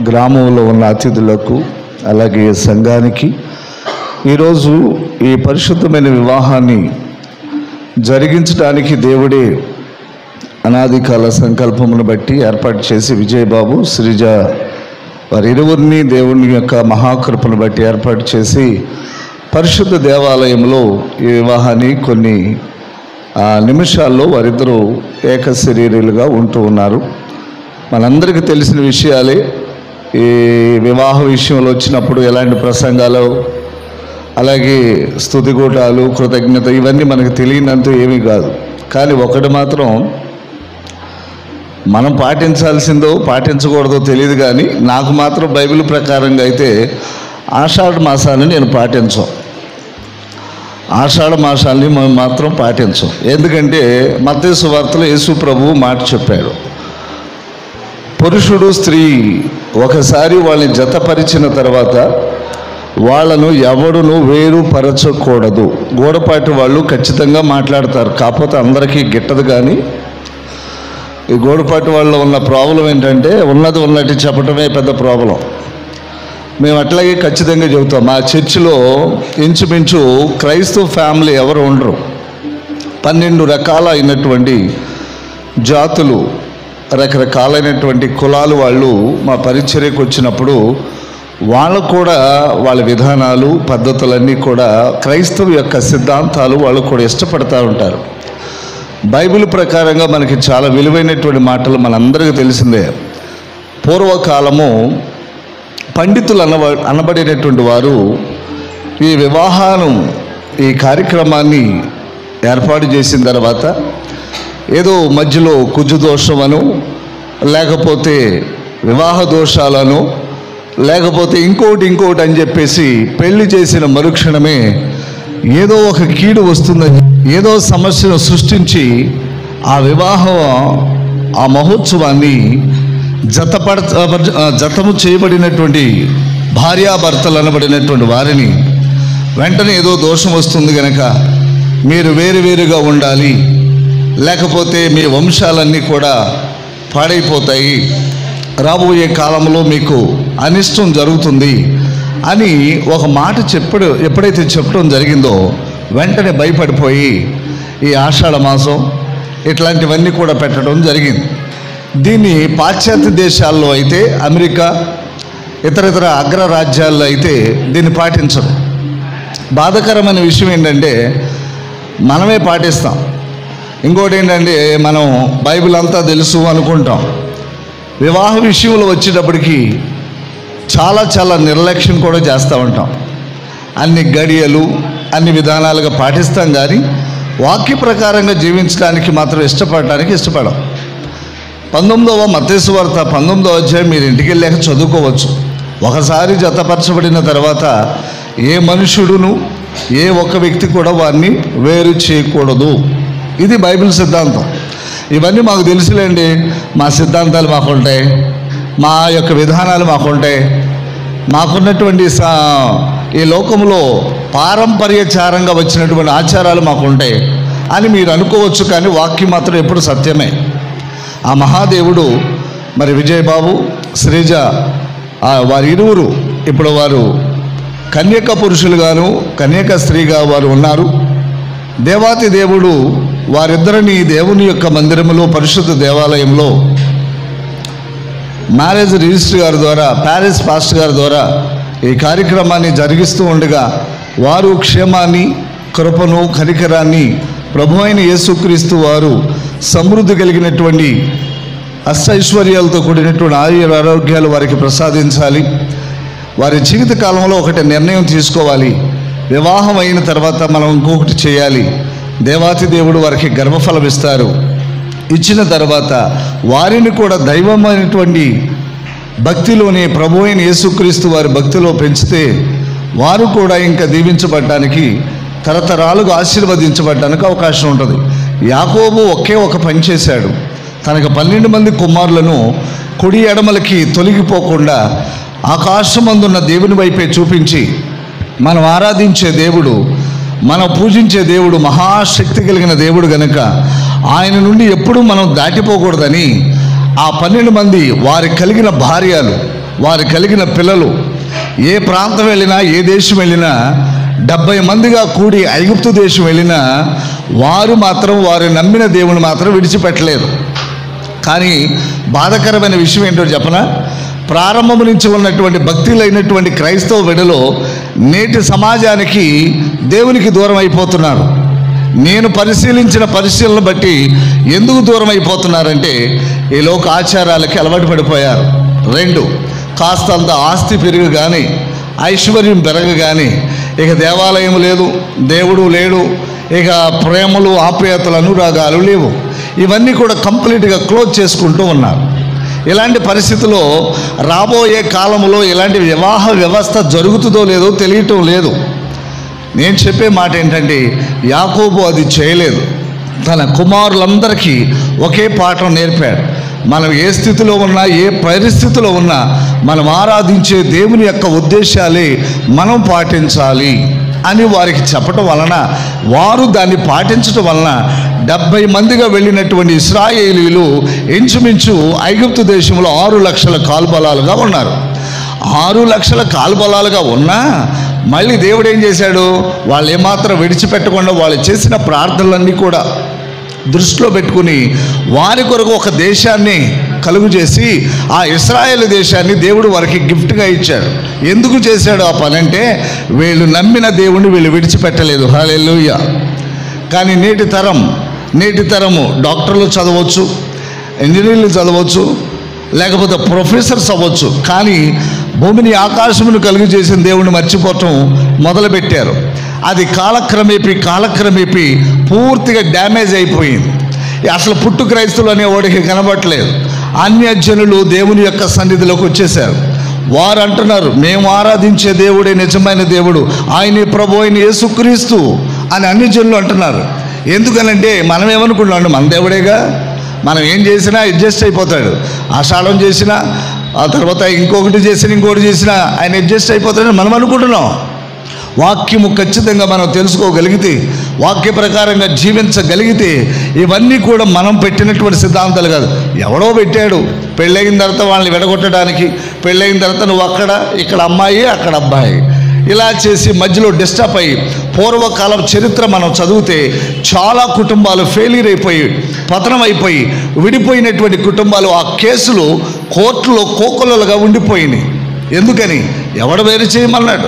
గ్రామంలో ఉన్న అతిథులకు అలాగే సంఘానికి ఈరోజు ఈ పరిశుద్ధమైన వివాహాన్ని జరిగించడానికి దేవుడే అనాది కాల సంకల్పమును బట్టి ఏర్పాటు చేసి విజయబాబు శ్రీజ వారి ఇరువురిని దేవుని యొక్క మహాకృపను బట్టి ఏర్పాటు చేసి పరిశుద్ధ దేవాలయంలో ఈ వివాహాన్ని కొన్ని ఆ, నిమిషాల్లో వారిద్దరూ ఏక శరీరులుగా ఉంటూ ఉన్నారు మనందరికీ తెలిసిన విషయాలే ఈ వివాహ విషయంలో వచ్చినప్పుడు ఎలాంటి ప్రసంగాలు అలాగే స్థుతిగూటాలు కృతజ్ఞత ఇవన్నీ మనకు తెలియనంత ఏమీ కాదు కానీ ఒకటి మాత్రం మనం పాటించాల్సిందో పాటించకూడదో తెలియదు కానీ నాకు మాత్రం బైబిల్ ప్రకారంగా అయితే ఆషాఢ మాసాన్ని నేను పాటించం ఆషాఢ మాసాన్ని మనం మాత్రం పాటించం ఎందుకంటే మత్తేసు వార్తలో యేసు ప్రభువు మాట చెప్పాడు పురుషుడు స్త్రీ ఒకసారి వాళ్ళని జతపరిచిన తర్వాత వాళ్ళను ఎవడును వేరుపరచకూడదు గోడపాటి వాళ్ళు ఖచ్చితంగా మాట్లాడతారు కాకపోతే అందరికీ గిట్టదు కానీ ఈ గోడపాటి వాళ్ళలో ఉన్న ప్రాబ్లం ఏంటంటే ఉన్నది ఉన్నట్టు చెప్పడమే పెద్ద ప్రాబ్లం మేము అట్లాగే ఖచ్చితంగా చెబుతాం మా చర్చిలో ఇంచుమించు క్రైస్తవ ఫ్యామిలీ ఎవరు ఉండరు పన్నెండు రకాల అయినటువంటి జాతులు రకరకాలైనటువంటి కులాలు వాళ్ళు మా పరిచర్యకు వచ్చినప్పుడు వాళ్ళకు కూడా వాళ్ళ విధానాలు పద్ధతులన్నీ కూడా క్రైస్తవ యొక్క సిద్ధాంతాలు వాళ్ళు కూడా ఇష్టపడతా ఉంటారు బైబిల్ ప్రకారంగా మనకి చాలా విలువైనటువంటి మాటలు మనందరికీ తెలిసిందే పూర్వకాలము పండితులు అనబ అనబడినటువంటి వారు ఈ వివాహానం ఈ కార్యక్రమాన్ని ఏర్పాటు చేసిన తర్వాత ఏదో మధ్యలో కుజు దోషమను లేకపోతే వివాహ దోషాలను లేకపోతే ఇంకోటి ఇంకోటి అని చెప్పేసి పెళ్లి చేసిన మరుక్షణమే ఏదో ఒక కీడు వస్తుందని ఏదో సమస్యను సృష్టించి ఆ వివాహం ఆ మహోత్సవాన్ని జతపడ జతము చేయబడినటువంటి భార్యాభర్తలు అనబడినటువంటి వారిని వెంటనే ఏదో దోషం వస్తుంది గనక మీరు వేరువేరుగా ఉండాలి లేకపోతే మీ వంశాలన్నీ కూడా పాడైపోతాయి రాబోయే కాలంలో మీకు అనిష్టం జరుగుతుంది అని ఒక మాట చెప్పడు ఎప్పుడైతే చెప్పడం జరిగిందో వెంటనే భయపడిపోయి ఈ ఆషాఢ మాసం ఇట్లాంటివన్నీ కూడా పెట్టడం జరిగింది దీన్ని పాశ్చాత్య దేశాల్లో అయితే అమెరికా ఇతర ఇతర అగ్ర రాజ్యాల్లో అయితే దీన్ని పాటించరు బాధకరమైన విషయం ఏంటంటే మనమే పాటిస్తాం ఇంకోటి ఏంటంటే మనం బైబిల్ అంతా తెలుసు అనుకుంటాం వివాహ విషయంలో వచ్చేటప్పటికి చాలా చాలా నిర్లక్ష్యం కూడా చేస్తూ ఉంటాం అన్ని గడియలు అన్ని విధానాలుగా పాటిస్తాం కానీ వాక్య ప్రకారంగా జీవించడానికి మాత్రం ఇష్టపడటానికి ఇష్టపడం పంతొమ్మిదవ మతేసు వార్త పంతొమ్మిదవ అధ్యాయం మీరు ఇంటికి వెళ్ళాక చదువుకోవచ్చు ఒకసారి జతపరచబడిన తర్వాత ఏ మనుషుడును ఏ ఒక్క వ్యక్తి కూడా వారిని వేరు చేయకూడదు ఇది బైబిల్ సిద్ధాంతం ఇవన్నీ మాకు తెలుసులేండి మా సిద్ధాంతాలు మాకుంటాయి మా యొక్క విధానాలు మాకుంటాయి మాకున్నటువంటి సా ఈ లోకంలో పారంపర్యచారంగా వచ్చినటువంటి ఆచారాలు మాకుంటాయి అని మీరు అనుకోవచ్చు కానీ వాక్యం మాత్రం ఎప్పుడు సత్యమే ఆ మహాదేవుడు మరి విజయబాబు శ్రీజ ఆ వారి ఇరువురు ఇప్పుడు వారు కన్యక పురుషులుగాను కన్యక స్త్రీగా వారు ఉన్నారు దేవాతి దేవుడు వారిద్దరిని దేవుని యొక్క మందిరములో పరిశుద్ధ దేవాలయంలో మ్యారేజ్ రిజిస్టర్ గారి ద్వారా ప్యారిస్ పాస్టర్ గారి ద్వారా ఈ కార్యక్రమాన్ని జరిగిస్తూ ఉండగా వారు క్షేమాన్ని కృపను కనికరాన్ని ప్రభు అయిన యేసుక్రీస్తు వారు సమృద్ధి కలిగినటువంటి అష్టైశ్వర్యాలతో కూడినటువంటి ఆయుర ఆరోగ్యాలు వారికి ప్రసాదించాలి వారి జీవిత కాలంలో ఒకటి నిర్ణయం తీసుకోవాలి వివాహం అయిన తర్వాత మనం ఇంకొకటి చేయాలి దేవాతి దేవుడు వారికి గర్భఫలం ఇస్తారు ఇచ్చిన తర్వాత వారిని కూడా దైవమైనటువంటి భక్తిలోని ప్రభు అయిన యేసుక్రీస్తు వారి భక్తిలో పెంచితే వారు కూడా ఇంకా దీవించబడటానికి తరతరాలుగా ఆశీర్వదించబడడానికి అవకాశం ఉంటుంది యాకోబు ఒకే ఒక పని చేశాడు తనకు పన్నెండు మంది కుమారులను కుడి ఎడమలకి తొలగిపోకుండా ఆకాశమందున్న దేవుని వైపే చూపించి మనం ఆరాధించే దేవుడు మనం పూజించే దేవుడు మహాశక్తి కలిగిన దేవుడు గనుక ఆయన నుండి ఎప్పుడూ మనం దాటిపోకూడదని ఆ పన్నెండు మంది వారికి కలిగిన భార్యలు వారు కలిగిన పిల్లలు ఏ ప్రాంతం వెళ్ళినా ఏ దేశం వెళ్ళినా డెబ్బై మందిగా కూడి ఐగుప్తు దేశం వెళ్ళినా వారు మాత్రం వారు నమ్మిన దేవుని మాత్రం విడిచిపెట్టలేదు కానీ బాధకరమైన విషయం ఏంటో చెప్పనా ప్రారంభం నుంచి ఉన్నటువంటి భక్తులైనటువంటి క్రైస్తవ వెడలో నేటి సమాజానికి దేవునికి దూరం అయిపోతున్నారు నేను పరిశీలించిన పరిశీలన బట్టి ఎందుకు దూరం అయిపోతున్నారంటే ఈ లోక ఆచారాలకి అలవాటు పడిపోయారు రెండు కాస్తంత ఆస్తి పెరుగు ఐశ్వర్యం పెరగగానే ఇక దేవాలయం లేదు దేవుడు లేడు ఇక ప్రేమలు ఆప్యాయతలు అనురాగాలు లేవు ఇవన్నీ కూడా కంప్లీట్గా క్లోజ్ చేసుకుంటూ ఉన్నారు ఇలాంటి పరిస్థితిలో రాబోయే కాలంలో ఇలాంటి వివాహ వ్యవస్థ జరుగుతుందో లేదో తెలియటం లేదు నేను చెప్పే మాట ఏంటంటే యాకోబు అది చేయలేదు తన కుమారులందరికీ ఒకే పాఠం నేర్పాడు మనం ఏ స్థితిలో ఉన్నా ఏ పరిస్థితిలో ఉన్నా మనం ఆరాధించే దేవుని యొక్క ఉద్దేశాలే మనం పాటించాలి అని వారికి చెప్పటం వలన వారు దాన్ని పాటించటం వలన డెబ్బై మందిగా వెళ్ళినటువంటి ఇస్రాయేలీలు ఇంచుమించు ఐగుప్తు దేశంలో ఆరు లక్షల కాల్బలాలుగా ఉన్నారు ఆరు లక్షల కాల్బలాలుగా ఉన్నా మళ్ళీ దేవుడు ఏం చేశాడు వాళ్ళు ఏమాత్రం విడిచిపెట్టకుండా వాళ్ళు చేసిన ప్రార్థనలన్నీ కూడా దృష్టిలో పెట్టుకుని వారి కొరకు ఒక దేశాన్ని కలుగు చేసి ఆ ఇస్రాయేల్ దేశాన్ని దేవుడు వారికి గిఫ్ట్గా ఇచ్చాడు ఎందుకు చేశాడు ఆ పని అంటే వీళ్ళు నమ్మిన దేవుణ్ణి వీళ్ళు విడిచిపెట్టలేదు హాలెలుయ్య కానీ నేటి తరం నేటి తరము డాక్టర్లు చదవచ్చు ఇంజనీర్లు చదవచ్చు లేకపోతే ప్రొఫెసర్స్ అవ్వచ్చు కానీ భూమిని ఆకాశమును కలుగు చేసిన దేవుణ్ణి మర్చిపోవటం మొదలుపెట్టారు అది కాలక్రమేపీ కాలక్రమేపీ పూర్తిగా డ్యామేజ్ అయిపోయింది అసలు పుట్టు క్రైస్తువులు అనే వాడికి కనబట్టలేదు అన్యజనులు దేవుని యొక్క సన్నిధిలోకి వచ్చేసారు వారు అంటున్నారు మేము ఆరాధించే దేవుడే నిజమైన దేవుడు ఆయనే ప్రభు అయిన యేసుక్రీస్తు అని అన్ని జనులు అంటున్నారు ఎందుకనంటే మనం ఏమనుకుంటున్నాం మన దేవుడేగా మనం ఏం చేసినా అడ్జస్ట్ అయిపోతాడు ఆషాఢం చేసినా ఆ తర్వాత ఇంకొకటి చేసినా ఇంకొకటి చేసినా ఆయన అడ్జస్ట్ అయిపోతాడని మనం అనుకుంటున్నాం వాక్యము ఖచ్చితంగా మనం తెలుసుకోగలిగితే వాక్య ప్రకారంగా జీవించగలిగితే ఇవన్నీ కూడా మనం పెట్టినటువంటి సిద్ధాంతాలు కాదు ఎవడో పెట్టాడు పెళ్ళయిన తర్వాత వాళ్ళని విడగొట్టడానికి పెళ్ళయిన తర్వాత నువ్వు అక్కడ ఇక్కడ అమ్మాయి అక్కడ అబ్బాయి ఇలా చేసి మధ్యలో డిస్టర్బ్ అయ్యి పూర్వకాలం చరిత్ర మనం చదివితే చాలా కుటుంబాలు ఫెయిలియర్ అయిపోయి పతనం అయిపోయి విడిపోయినటువంటి కుటుంబాలు ఆ కేసులు కోర్టులో కోకొల్లలుగా ఉండిపోయినాయి ఎందుకని ఎవడు వేరు చేయమన్నాడు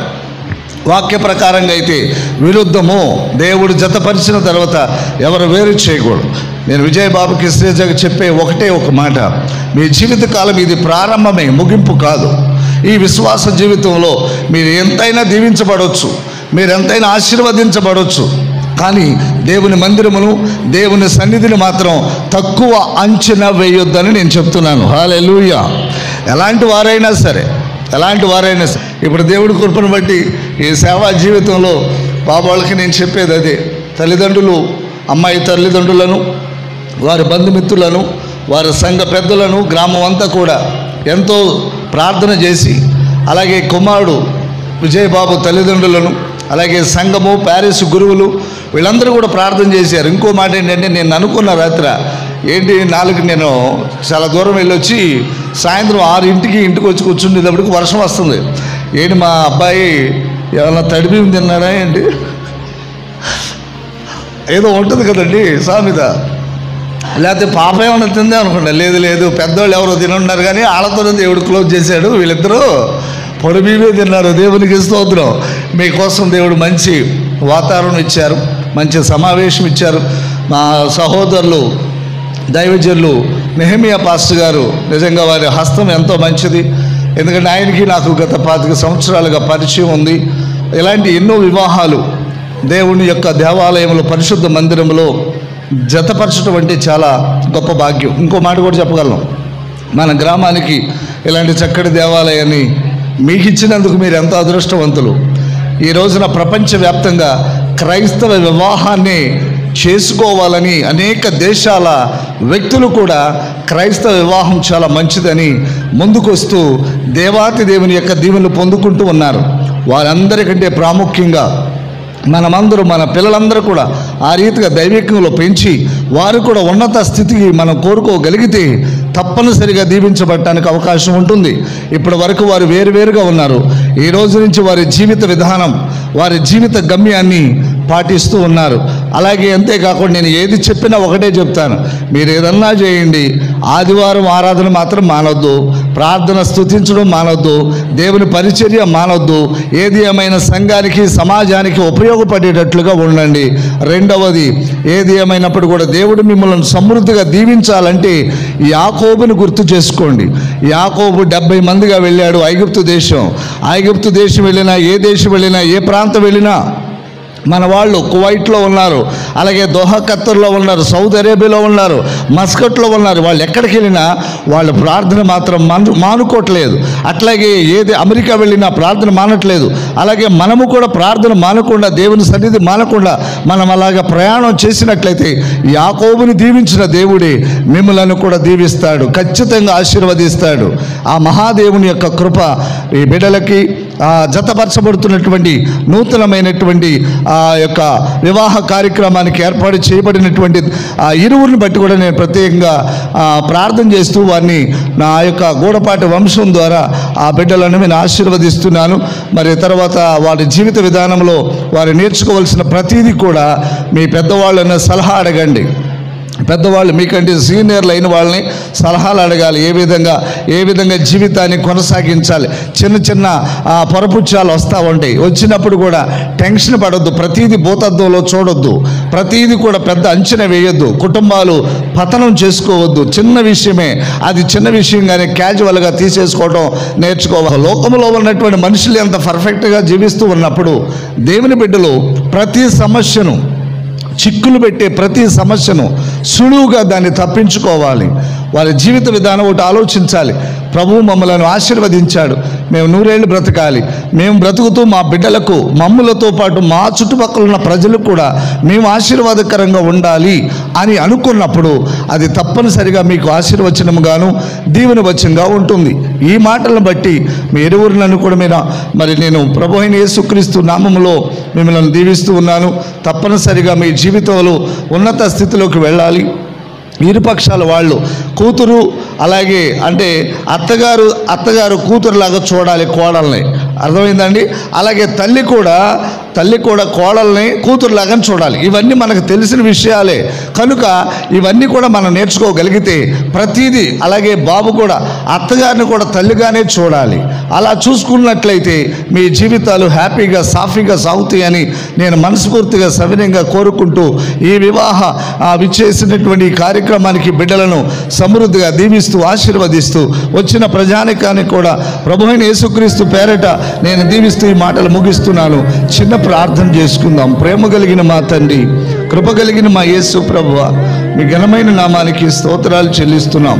వాక్య ప్రకారంగా అయితే విరుద్ధము దేవుడు జతపరిచిన తర్వాత ఎవరు వేరు చేయకూడదు నేను విజయబాబుకి శ్రీజకి చెప్పే ఒకటే ఒక మాట మీ జీవితకాలం ఇది ప్రారంభమే ముగింపు కాదు ఈ విశ్వాస జీవితంలో మీరు ఎంతైనా దీవించబడవచ్చు మీరు ఎంతైనా ఆశీర్వదించబడవచ్చు కానీ దేవుని మందిరమును దేవుని సన్నిధిని మాత్రం తక్కువ అంచనా వేయొద్దని నేను చెప్తున్నాను హాలెలూయా ఎలాంటి వారైనా సరే ఎలాంటి వారైనా సరే ఇప్పుడు దేవుడి కృపను బట్టి ఈ సేవా జీవితంలో బాబాళ్ళకి నేను చెప్పేది అదే తల్లిదండ్రులు అమ్మాయి తల్లిదండ్రులను వారి బంధుమిత్రులను వారి సంఘ పెద్దలను గ్రామం అంతా కూడా ఎంతో ప్రార్థన చేసి అలాగే కుమారుడు విజయబాబు తల్లిదండ్రులను అలాగే సంఘము ప్యారిస్ గురువులు వీళ్ళందరూ కూడా ప్రార్థన చేశారు ఇంకో మాట ఏంటంటే నేను అనుకున్న రాత్రి ఏంటి నాలుగు నేను చాలా దూరం వెళ్ళొచ్చి సాయంత్రం ఆరు ఇంటికి ఇంటికి వచ్చి కూర్చుండేటప్పటికి వర్షం వస్తుంది ఏంటి మా అబ్బాయి ఏమన్నా తడిపి తిన్నాడా ఏంటి ఏదో ఉంటుంది కదండి సామెత లేకపోతే పాప ఏమైనా తిందే అనుకుంటా లేదు లేదు పెద్దవాళ్ళు ఎవరో తినున్నారు కానీ వాళ్ళతోనే దేవుడు క్లోజ్ చేశాడు వీళ్ళిద్దరూ పొడి మీవే తిన్నారు దేవునికి స్తోత్రం మీకోసం దేవుడు మంచి వాతావరణం ఇచ్చారు మంచి సమావేశం ఇచ్చారు మా సహోదరులు దైవజనులు నెహమియా పాస్టర్ గారు నిజంగా వారి హస్తం ఎంతో మంచిది ఎందుకంటే ఆయనకి నాకు గత పాతిక సంవత్సరాలుగా పరిచయం ఉంది ఇలాంటి ఎన్నో వివాహాలు దేవుని యొక్క దేవాలయంలో పరిశుద్ధ మందిరంలో జతపరచడం అంటే చాలా గొప్ప భాగ్యం ఇంకో మాట కూడా చెప్పగలను మన గ్రామానికి ఇలాంటి చక్కటి దేవాలయాన్ని మీకు ఇచ్చినందుకు మీరు ఎంతో అదృష్టవంతులు ఈ రోజున ప్రపంచవ్యాప్తంగా క్రైస్తవ వివాహాన్ని చేసుకోవాలని అనేక దేశాల వ్యక్తులు కూడా క్రైస్తవ వివాహం చాలా మంచిదని ముందుకొస్తూ దేవాతి దేవుని యొక్క దీవెనలు పొందుకుంటూ ఉన్నారు వారందరికంటే ప్రాముఖ్యంగా మనమందరూ మన పిల్లలందరూ కూడా ఆ రీతిగా దైవికంలో పెంచి వారు కూడా ఉన్నత స్థితికి మనం కోరుకోగలిగితే తప్పనిసరిగా దీవించబడటానికి అవకాశం ఉంటుంది ఇప్పటి వరకు వారు వేరువేరుగా ఉన్నారు ఈ రోజు నుంచి వారి జీవిత విధానం వారి జీవిత గమ్యాన్ని పాటిస్తూ ఉన్నారు అలాగే అంతేకాకుండా నేను ఏది చెప్పినా ఒకటే చెప్తాను మీరు ఏదన్నా చేయండి ఆదివారం ఆరాధన మాత్రం మానొద్దు ప్రార్థన స్థుతించడం మానొద్దు దేవుని పరిచర్య మానొద్దు ఏది ఏమైనా సంఘానికి సమాజానికి ఉపయోగపడేటట్లుగా ఉండండి రెండవది ఏది ఏమైనప్పుడు కూడా దేవుడు మిమ్మల్ని సమృద్ధిగా దీవించాలంటే యాకోబుని గుర్తు చేసుకోండి యాకోబు డెబ్బై మందిగా వెళ్ళాడు ఐగుప్తు దేశం ఐగుప్తు దేశం వెళ్ళినా ఏ దేశం వెళ్ళినా ఏ ప్రాంతం వెళ్ళినా మన వాళ్ళు కువైట్లో ఉన్నారు అలాగే దోహా ఖత్తర్లో ఉన్నారు సౌదీ అరేబియాలో ఉన్నారు మస్కట్లో ఉన్నారు వాళ్ళు ఎక్కడికి వెళ్ళినా వాళ్ళ ప్రార్థన మాత్రం మాను మానుకోవట్లేదు అట్లాగే ఏది అమెరికా వెళ్ళినా ప్రార్థన మానట్లేదు అలాగే మనము కూడా ప్రార్థన మానకుండా దేవుని సన్నిధి మానకుండా మనం అలాగ ప్రయాణం చేసినట్లయితే యాకోబుని దీవించిన దేవుడే మిమ్మల్ని కూడా దీవిస్తాడు ఖచ్చితంగా ఆశీర్వదిస్తాడు ఆ మహాదేవుని యొక్క కృప ఈ బిడ్డలకి ఆ జతపరచబడుతున్నటువంటి నూతనమైనటువంటి ఆ యొక్క వివాహ కార్యక్రమానికి ఏర్పాటు చేయబడినటువంటి ఆ ఇరువురిని బట్టి కూడా నేను ప్రత్యేకంగా ఆ, ప్రార్థన చేస్తూ వారిని నా యొక్క గూడపాటి వంశం ద్వారా ఆ బిడ్డలను నేను ఆశీర్వదిస్తున్నాను మరి తర్వాత వారి జీవిత విధానంలో వారు నేర్చుకోవాల్సిన ప్రతిదీ కూడా మీ పెద్దవాళ్ళని సలహా అడగండి పెద్దవాళ్ళు మీకంటే సీనియర్లు అయిన వాళ్ళని సలహాలు అడగాలి ఏ విధంగా ఏ విధంగా జీవితాన్ని కొనసాగించాలి చిన్న చిన్న ఆ, పొరపుచ్చాలు వస్తూ ఉంటాయి వచ్చినప్పుడు కూడా టెన్షన్ పడొద్దు ప్రతీది భూతత్వంలో చూడొద్దు ప్రతీది కూడా పెద్ద అంచనా వేయొద్దు కుటుంబాలు పతనం చేసుకోవద్దు చిన్న విషయమే అది చిన్న విషయంగానే క్యాజువల్గా తీసేసుకోవడం నేర్చుకోవాలి లోకంలో ఉన్నటువంటి మనుషులు ఎంత పర్ఫెక్ట్గా జీవిస్తూ ఉన్నప్పుడు దేవుని బిడ్డలు ప్రతి సమస్యను చిక్కులు పెట్టే ప్రతి సమస్యను సులువుగా దాన్ని తప్పించుకోవాలి వారి జీవిత విధానం ఒకటి ఆలోచించాలి ప్రభువు మమ్మలను ఆశీర్వదించాడు మేము నూరేళ్ళు బ్రతకాలి మేము బ్రతుకుతూ మా బిడ్డలకు మమ్ములతో పాటు మా చుట్టుపక్కల ఉన్న ప్రజలకు కూడా మేము ఆశీర్వాదకరంగా ఉండాలి అని అనుకున్నప్పుడు అది తప్పనిసరిగా మీకు ఆశీర్వచనముగాను దీవెన వచ్చంగా ఉంటుంది ఈ మాటలను బట్టి మీ ఎరువురులను కూడా మీరు మరి నేను ప్రభు అయిన యేసుక్రీస్తు నామములో మిమ్మల్ని దీవిస్తూ ఉన్నాను తప్పనిసరిగా మీ జీవితంలో ఉన్నత స్థితిలోకి వెళ్ళాలి ఇరుపక్షాల వాళ్ళు కూతురు అలాగే అంటే అత్తగారు అత్తగారు కూతురులాగా చూడాలి కోడల్ని అర్థమైందండి అలాగే తల్లి కూడా తల్లి కూడా కోడల్ని కూతురులాగా చూడాలి ఇవన్నీ మనకు తెలిసిన విషయాలే కనుక ఇవన్నీ కూడా మనం నేర్చుకోగలిగితే ప్రతిదీ అలాగే బాబు కూడా అత్తగారిని కూడా తల్లిగానే చూడాలి అలా చూసుకున్నట్లయితే మీ జీవితాలు హ్యాపీగా సాఫీగా సాగుతాయని నేను మనస్ఫూర్తిగా సవినయంగా కోరుకుంటూ ఈ వివాహ ఆ, విచ్చేసినటువంటి ఈ కార్యక్రమానికి బిడ్డలను సమృద్ధిగా దీవిస్తూ ఆశీర్వదిస్తూ వచ్చిన ప్రజానికానికి కూడా ప్రభు అయిన యేసుక్రీస్తు పేరట నేను దీవిస్తూ ఈ మాటలు ముగిస్తున్నాను చిన్న ప్రార్థన చేసుకుందాం ప్రేమ కలిగిన మా తండ్రి కృప కలిగిన మా యేసు ప్రభువ మీ ఘనమైన నామానికి స్తోత్రాలు చెల్లిస్తున్నాం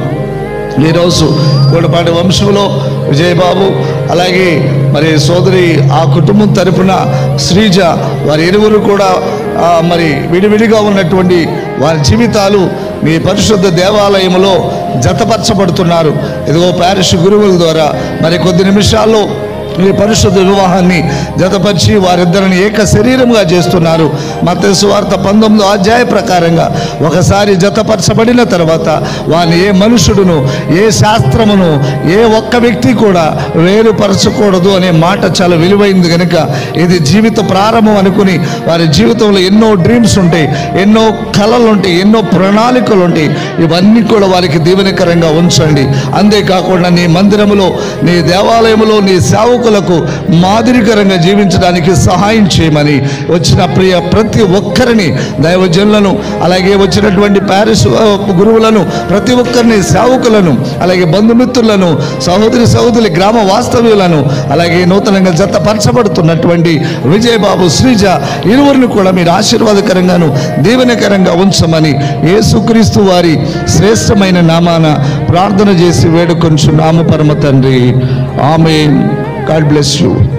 ఈరోజు గూడపాటి వంశంలో విజయబాబు అలాగే మరి సోదరి ఆ కుటుంబం తరపున శ్రీజ వారి ఇరువురు కూడా ఆ, మరి విడివిడిగా ఉన్నటువంటి వారి జీవితాలు మీ పరిశుద్ధ దేవాలయంలో జతపరచబడుతున్నారు ఇదిగో ప్యారిష్ గురువుల ద్వారా మరి కొద్ది నిమిషాల్లో ఈ పరిశుద్ధ వివాహాన్ని జతపరిచి వారిద్దరిని ఏక శరీరముగా చేస్తున్నారు మత సువార్త పంతొమ్మిదో అధ్యాయ ప్రకారంగా ఒకసారి జతపరచబడిన తర్వాత వారిని ఏ మనుషుడును ఏ శాస్త్రమును ఏ ఒక్క వ్యక్తి కూడా వేరుపరచకూడదు అనే మాట చాలా విలువైంది కనుక ఇది జీవిత ప్రారంభం అనుకుని వారి జీవితంలో ఎన్నో డ్రీమ్స్ ఉంటాయి ఎన్నో కళలు ఉంటాయి ఎన్నో ప్రణాళికలు ఉంటాయి ఇవన్నీ కూడా వారికి దీవెనకరంగా ఉంచండి అంతేకాకుండా నీ మందిరములో నీ దేవాలయములో నీ సేవకులకు మాదిరికరంగా జీవించడానికి సహాయం చేయమని వచ్చిన ప్రియ ప్రతి ఒక్కరిని దైవజనులను అలాగే వచ్చినటువంటి ప్యారిస్ ఆ, గురువులను ప్రతి ఒక్కరిని సేవకులను అలాగే బంధుమిత్రులను సహోదరి సహోదరి గ్రామ వాస్తవ్యులను అలాగే నూతనంగా జతపరచబడుతున్నటువంటి విజయబాబు శ్రీజ ఇరువురిని కూడా మీరు ఆశీర్వాదకరంగాను దీవెనకరంగా ఉంచమని యేసుక్రీస్తు వారి శ్రేష్టమైన నామాన ప్రార్థన చేసి వేడుకొంచు నామ పరమ తండ్రి ఆమె గాడ్ బ్లెస్ యూ